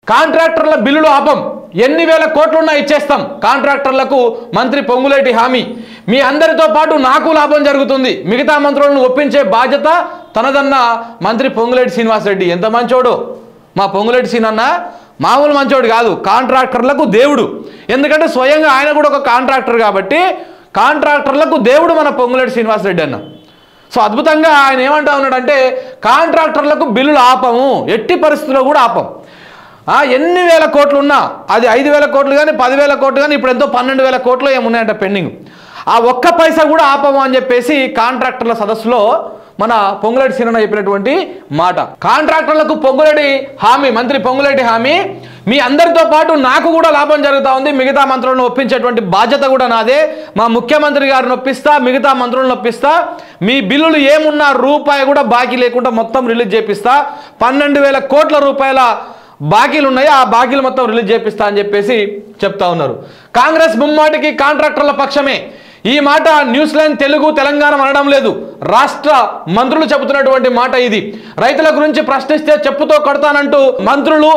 కాంట్రాక్టర్ల బిల్లులు ఆపం ఎన్ని వేల కోట్లున్నా ఇచ్చేస్తాం కాంట్రాక్టర్లకు మంత్రి పొంగులేటి హామీ మీ అందరితో పాటు నాకు లాభం జరుగుతుంది మిగతా మంత్రులను ఒప్పించే బాధ్యత తనదన్న మంత్రి పొంగులేటి శ్రీనివాసరెడ్డి ఎంత మంచోడు మా పొంగులేటి సీనన్న మామూలు మంచోడు కాదు కాంట్రాక్టర్లకు దేవుడు ఎందుకంటే స్వయంగా ఆయన కూడా ఒక కాంట్రాక్టర్ కాబట్టి కాంట్రాక్టర్లకు దేవుడు మన పొంగులేటి శ్రీనివాసరెడ్డి అన్న సో అద్భుతంగా ఆయన ఏమంటా ఉన్నాడంటే కాంట్రాక్టర్లకు బిల్లులు ఆపము ఎట్టి పరిస్థితుల్లో కూడా ఆపం ఆ, ఎన్ని వేల కోట్లు ఉన్నా అది ఐదు వేల కోట్లు కానీ పదివేల కోట్లు కానీ ఇప్పుడు ఎంతో పన్నెండు వేల కోట్లు ఏమున్నాయంట పెండింగ్ ఆ ఒక్క పైసా కూడా ఆపము అని చెప్పేసి కాంట్రాక్టర్ల సదస్సులో మన పొంగులేటి సీనన్న చెప్పినటువంటి మాట కాంట్రాక్టర్లకు పొంగులేటి హామీ మంత్రి పొంగులేటి హామీ మీ అందరితో పాటు నాకు కూడా లాభం జరుగుతూ ఉంది మిగతా మంత్రులను ఒప్పించేటువంటి బాధ్యత కూడా నాదే మా ముఖ్యమంత్రి గారిని ఒప్పిస్తా మిగతా మంత్రులను ఒప్పిస్తా మీ బిల్లులు ఏమున్నా రూపాయి కూడా బాకీ లేకుండా మొత్తం రిలీజ్ చేపిస్తా పన్నెండు వేల కోట్ల రూపాయల బాకీలు ఉన్నాయి ఆ బాకీలు మొత్తం రిలీజ్ చేపిస్తా అని చెప్పేసి చెప్తా ఉన్నారు కాంగ్రెస్ ముమ్మాటికి కాంట్రాక్టర్ల పక్షమే ఈ మాట న్యూస్ లైన్ తెలుగు తెలంగాణ అనడం లేదు రాష్ట్ర మంత్రులు చెబుతున్నటువంటి మాట ఇది రైతుల గురించి ప్రశ్నిస్తే చెప్పుతో కొడతానంటూ మంత్రులు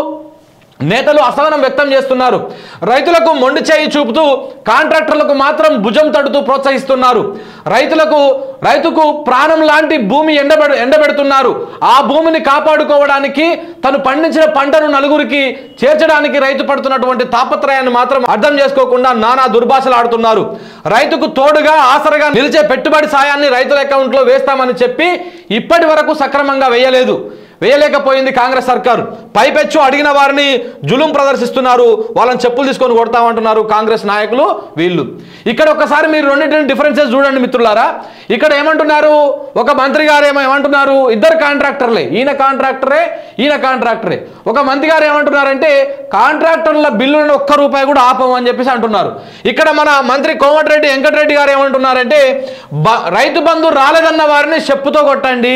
నేతలు అసహనం వ్యక్తం చేస్తున్నారు రైతులకు మొండి చేయి చూపుతూ కాంట్రాక్టర్లకు మాత్రం భుజం తడుతూ ప్రోత్సహిస్తున్నారు రైతులకు రైతుకు ప్రాణం లాంటి భూమి ఎండబెడు ఎండబెడుతున్నారు ఆ భూమిని కాపాడుకోవడానికి తను పండించిన పంటను నలుగురికి చేర్చడానికి రైతు పడుతున్నటువంటి తాపత్రయాన్ని మాత్రం అర్థం చేసుకోకుండా నానా దుర్భాషలు ఆడుతున్నారు రైతుకు తోడుగా ఆసరగా నిలిచే పెట్టుబడి సాయాన్ని రైతుల అకౌంట్లో వేస్తామని చెప్పి ఇప్పటి వరకు సక్రమంగా వేయలేదు వేయలేకపోయింది కాంగ్రెస్ సర్కారు పైపెచ్చు అడిగిన వారిని జులుం ప్రదర్శిస్తున్నారు వాళ్ళని చెప్పులు తీసుకొని కొడతామంటున్నారు కాంగ్రెస్ నాయకులు వీళ్ళు ఇక్కడ ఒక్కసారి మీరు రెండింటిని డిఫరెన్సెస్ చూడండి మిత్రులారా ఇక్కడ ఏమంటున్నారు ఒక మంత్రి గారు ఏమో ఏమంటున్నారు ఇద్దరు కాంట్రాక్టర్లే ఈయన కాంట్రాక్టరే ఈయన కాంట్రాక్టరే ఒక మంత్రి గారు ఏమంటున్నారంటే కాంట్రాక్టర్ల బిల్లులను ఒక్క రూపాయి కూడా ఆపం అని చెప్పేసి అంటున్నారు ఇక్కడ మన మంత్రి కోమటిరెడ్డి వెంకటరెడ్డి గారు ఏమంటున్నారంటే బ- రైతు బంధు రాలేదన్న వారిని చెప్పుతో కొట్టండి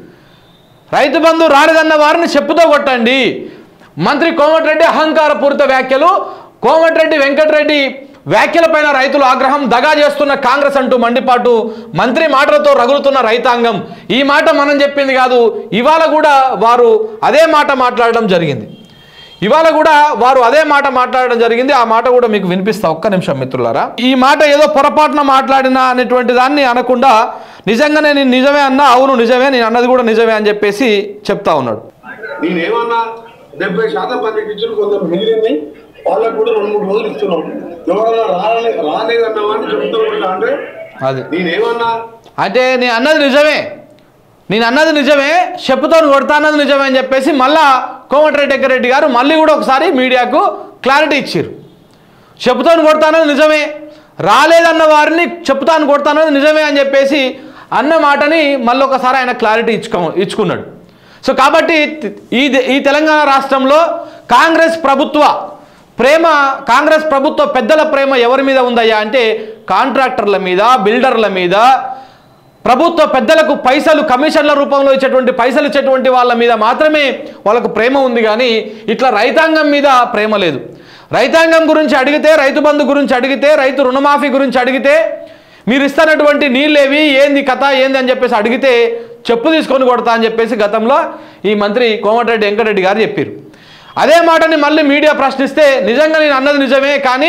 రైతు బంధు రాలేదన్న వారిని చెప్పుతో కొట్టండి మంత్రి కోమటిరెడ్డి అహంకారపూరిత వ్యాఖ్యలు కోమటిరెడ్డి వెంకటరెడ్డి వ్యాఖ్యలపైన రైతులు ఆగ్రహం దగా చేస్తున్న కాంగ్రెస్ అంటూ మండిపాటు మంత్రి మాటలతో రగులుతున్న రైతాంగం ఈ మాట మనం చెప్పింది కాదు ఇవాళ కూడా వారు అదే మాట మాట్లాడడం జరిగింది ఇవాళ కూడా వారు అదే మాట మాట్లాడడం జరిగింది ఆ మాట కూడా మీకు వినిపిస్తా ఒక్క నిమిషం మిత్రులారా ఈ మాట ఏదో పొరపాటున మాట్లాడినా అనేటువంటి దాన్ని అనకుండా నిజంగానే నేను నిజమే అన్నా అవును నిజమే నేను అన్నది కూడా నిజమే అని చెప్పేసి చెప్తా ఉన్నాడు నేనేమన్నా డెబ్బై శాతం మందికి ఇచ్చిన కొందరు మిగిలింది వాళ్ళకు కూడా రెండు మూడు రోజులు ఇస్తున్నాం ఎవరన్నా రాలే రాలేదన్నామని చెప్తూ ఉంటా అంటే అది నేనేమన్నా అంటే నేను అన్నది నిజమే నేను అన్నది నిజమే చెప్పుతో కొడతా అన్నది నిజమే అని చెప్పేసి మళ్ళా కోమటిరెడ్డి వెంకరెడ్డి గారు మళ్ళీ కూడా ఒకసారి మీడియాకు క్లారిటీ ఇచ్చారు చెప్పుతాను కొడతానది నిజమే రాలేదన్న వారిని చెప్తాను కొడతానది నిజమే అని చెప్పేసి అన్న మాటని మళ్ళీ ఒకసారి ఆయన క్లారిటీ ఇచ్చుకో ఇచ్చుకున్నాడు సో కాబట్టి ఈ ఈ తెలంగాణ రాష్ట్రంలో కాంగ్రెస్ ప్రభుత్వ ప్రేమ కాంగ్రెస్ ప్రభుత్వ పెద్దల ప్రేమ ఎవరి మీద ఉందయ్యా అంటే కాంట్రాక్టర్ల మీద బిల్డర్ల మీద ప్రభుత్వ పెద్దలకు పైసలు కమిషన్ల రూపంలో ఇచ్చేటువంటి పైసలు ఇచ్చేటువంటి వాళ్ళ మీద మాత్రమే వాళ్ళకు ప్రేమ ఉంది కానీ ఇట్లా రైతాంగం మీద ప్రేమ లేదు రైతాంగం గురించి అడిగితే రైతు బంధు గురించి అడిగితే రైతు రుణమాఫీ గురించి అడిగితే మీరు ఇస్తున్నటువంటి నీళ్ళేవి ఏంది కథ ఏంది అని చెప్పేసి అడిగితే చెప్పు తీసుకొని కొడతా అని చెప్పేసి గతంలో ఈ మంత్రి కోమటిరెడ్డి వెంకటరెడ్డి గారు చెప్పారు అదే మాటని మళ్ళీ మీడియా ప్రశ్నిస్తే నిజంగా నేను అన్నది నిజమే కానీ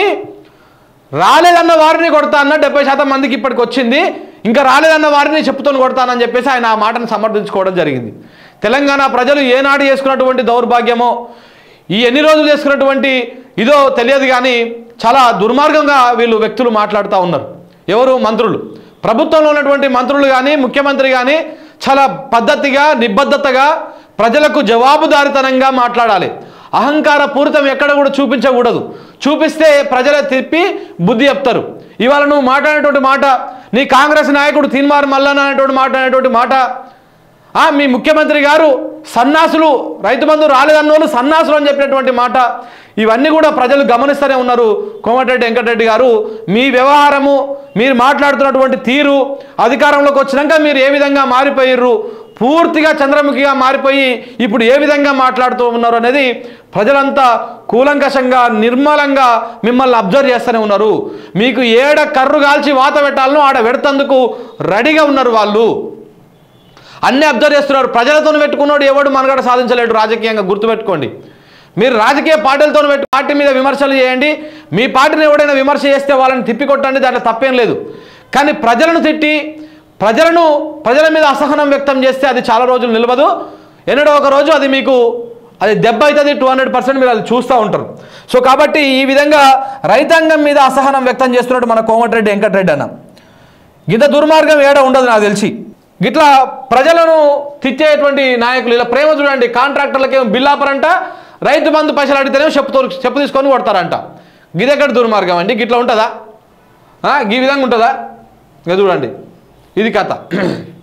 రాలేదన్న వారిని కొడతా అన్న డెబ్బై శాతం మందికి ఇప్పటికి వచ్చింది ఇంకా రాలేదన్న వారిని చెప్పుతోని కొడతానని చెప్పేసి ఆయన ఆ మాటను సమర్థించుకోవడం జరిగింది తెలంగాణ ప్రజలు ఏనాడు చేసుకున్నటువంటి దౌర్భాగ్యమో ఈ ఎన్ని రోజులు చేసుకున్నటువంటి ఇదో తెలియదు కానీ చాలా దుర్మార్గంగా వీళ్ళు వ్యక్తులు మాట్లాడుతూ ఉన్నారు ఎవరు మంత్రులు ప్రభుత్వంలో ఉన్నటువంటి మంత్రులు కానీ ముఖ్యమంత్రి కానీ చాలా పద్ధతిగా నిబద్ధతగా ప్రజలకు జవాబుదారితనంగా మాట్లాడాలి అహంకార పూరితం ఎక్కడ కూడా చూపించకూడదు చూపిస్తే ప్రజలే తిప్పి బుద్ధి చెప్తారు ఇవాళ నువ్వు మాట్లాడేటువంటి మాట నీ కాంగ్రెస్ నాయకుడు తీన్మార్ మల్లన్న అనేటువంటి మాట అనేటువంటి మాట ఆ, మీ ముఖ్యమంత్రి గారు సన్నాసులు రైతు బంధు రాలేదన్నోళ్ళు సన్నాసులు అని చెప్పినటువంటి మాట ఇవన్నీ కూడా ప్రజలు గమనిస్తూనే ఉన్నారు కోమటిరెడ్డి వెంకటరెడ్డి గారు మీ వ్యవహారము మీరు మాట్లాడుతున్నటువంటి తీరు అధికారంలోకి వచ్చినాక మీరు ఏ విధంగా మారిపోయిర్రు పూర్తిగా చంద్రముఖిగా మారిపోయి ఇప్పుడు ఏ విధంగా మాట్లాడుతూ ఉన్నారు అనేది ప్రజలంతా కూలంకషంగా నిర్మలంగా మిమ్మల్ని అబ్జర్వ్ చేస్తూనే ఉన్నారు మీకు ఏడ కర్రు కాల్చి వాత పెట్టాలనో ఆడ పెడతందుకు రెడీగా ఉన్నారు వాళ్ళు అన్నీ అబ్జర్వ్ చేస్తున్నారు ప్రజలతో పెట్టుకున్నాడు ఎవడు మనగడ సాధించలేడు రాజకీయంగా గుర్తుపెట్టుకోండి మీరు రాజకీయ పార్టీలతో పెట్టి పార్టీ మీద విమర్శలు చేయండి మీ పార్టీని ఎవడైనా విమర్శ చేస్తే వాళ్ళని తిప్పికొట్టండి దాంట్లో తప్పేం లేదు కానీ ప్రజలను తిట్టి ప్రజలను ప్రజల మీద అసహనం వ్యక్తం చేస్తే అది చాలా రోజులు నిలవదు ఎన్నడో ఒక రోజు అది మీకు అది దెబ్బ అవుతుంది టూ హండ్రెడ్ పర్సెంట్ మీరు అది చూస్తూ ఉంటారు సో కాబట్టి ఈ విధంగా రైతాంగం మీద అసహనం వ్యక్తం చేస్తున్నట్టు మన కోమటిరెడ్డి వెంకటరెడ్డి అన్న గింత దుర్మార్గం ఏడ ఉండదు నాకు తెలిసి గిట్లా ప్రజలను తిట్టేటువంటి నాయకులు ఇలా ప్రేమ చూడండి కాంట్రాక్టర్లకి ఏమో బిల్లాపరంట రైతు బంధు పైసలు అడిగితేనే చెప్పు చెప్పు తీసుకొని కొడతారంట గిదెక్కడ దుర్మార్గం అండి గిట్లా ఉంటుందా ఆ, ఈ విధంగా ఉంటుందా ఇక చూడండి ఇది కథ